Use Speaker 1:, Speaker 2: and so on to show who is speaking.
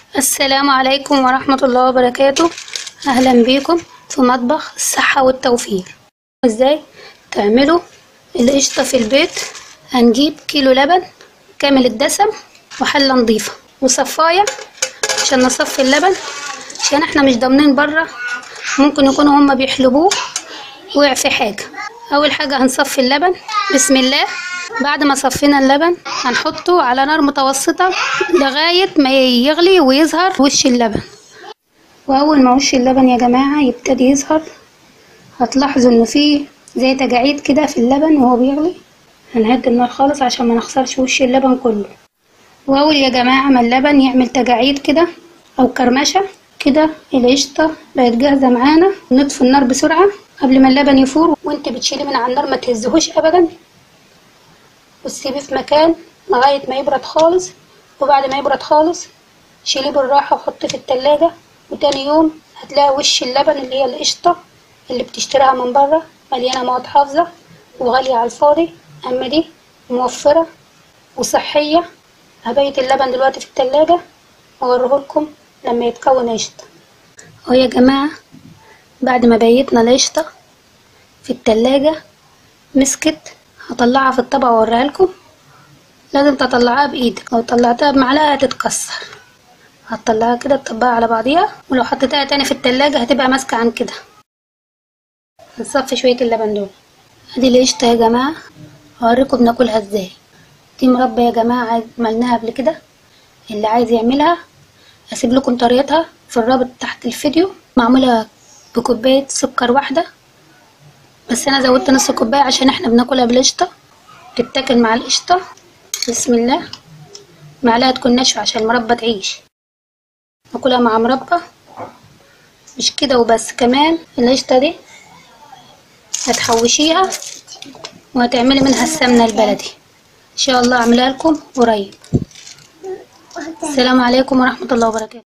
Speaker 1: السلام عليكم ورحمة الله وبركاته أهلا بيكم في مطبخ الصحة والتوفير ازاي تعملوا القشطة في البيت هنجيب كيلو لبن كامل الدسم وحلة نظيفة وصفاية عشان نصفي اللبن عشان احنا مش ضامنين بره ممكن يكونوا هما بيحلبوه وقع في حاجة أول حاجة هنصفي اللبن بسم الله بعد ما صفينا اللبن هنحطه على نار متوسطة لغاية ما يغلي ويظهر وش اللبن وأول ما وش اللبن يا جماعة يبتدي يظهر هتلاحظوا إنه فيه زي تجاعيد كده في اللبن وهو بيغلي هنهدي النار خالص عشان ما نخسرش وش اللبن كله وأول يا جماعة ما اللبن يعمل تجاعيد كده أو كرمشة كده القشطة بقت جاهزة معانا نطفي النار بسرعة قبل ما اللبن يفور وانت بتشيلي من على النار ما تهزهوش أبدا وتسيبيه في مكان لغاية ما يبرد خالص وبعد ما يبرد خالص شيليه بالراحة وحطيه في التلاجة وتاني يوم هتلاقي وش اللبن اللي هي القشطة اللي بتشتريها من بره مليانة مواد حافظة وغالية على الفاضي أما دي موفرة وصحية هبيت اللبن دلوقتي في التلاجة وأوريهولكم لما يتكون قشطة اهو يا جماعة بعد ما بيتنا القشطة في التلاجة مسكت هطلعها في الطبق واوريها لكم لازم تطلعها بايدك لو طلعتها بمعلقة هتتكسر هتطلعها كده تطبقها على بعضيها ولو حطيتها تاني في التلاجة هتبقى ماسكة عن كده هنصفي شوية اللبن دول ادي القشطة يا جماعة هوريكم بناكلها ازاي دي مربى يا جماعة عملناها قبل كده اللي عايز يعملها هسيب لكم طريقتها في الرابط تحت الفيديو معمولة بكوباية سكر واحدة بس انا زودت نص كوباية عشان احنا بناكلها بالقشطة تتاكل مع القشطة بسم الله معلقة تكون ناشفة عشان المربى تعيش ناكلها مع مربى مش كده وبس كمان القشطة دي هتحوشيها وهتعملي منها السمنة البلدي ان شاء الله اعملها لكم قريب السلام عليكم ورحمة الله وبركاته